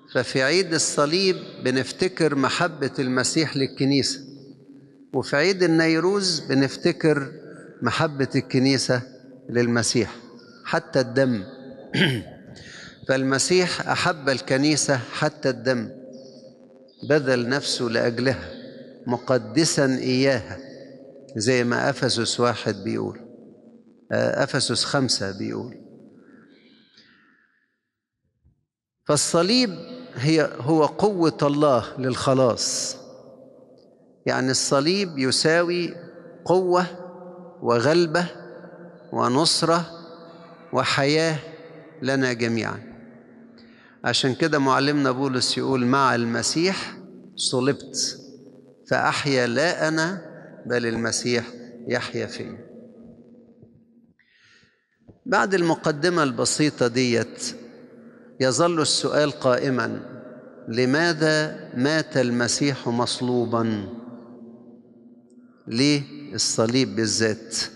ففي عيد الصليب بنفتكر محبة المسيح للكنيسة وفي عيد النيروز بنفتكر محبة الكنيسة للمسيح حتى الدم فالمسيح أحب الكنيسة حتى الدم بذل نفسه لأجلها مقدسا إياها زي ما أفسس واحد بيقول أفسس خمسة بيقول فالصليب هي هو قوة الله للخلاص يعني الصليب يساوي قوة وغلبة ونصرة وحياة لنا جميعا عشان كده معلمنا بولس يقول مع المسيح صلبت فأحيا لا أنا بل المسيح يحيا فيا بعد المقدمة البسيطة ديت يظل السؤال قائما لماذا مات المسيح مصلوبا ليه الصليب بالذات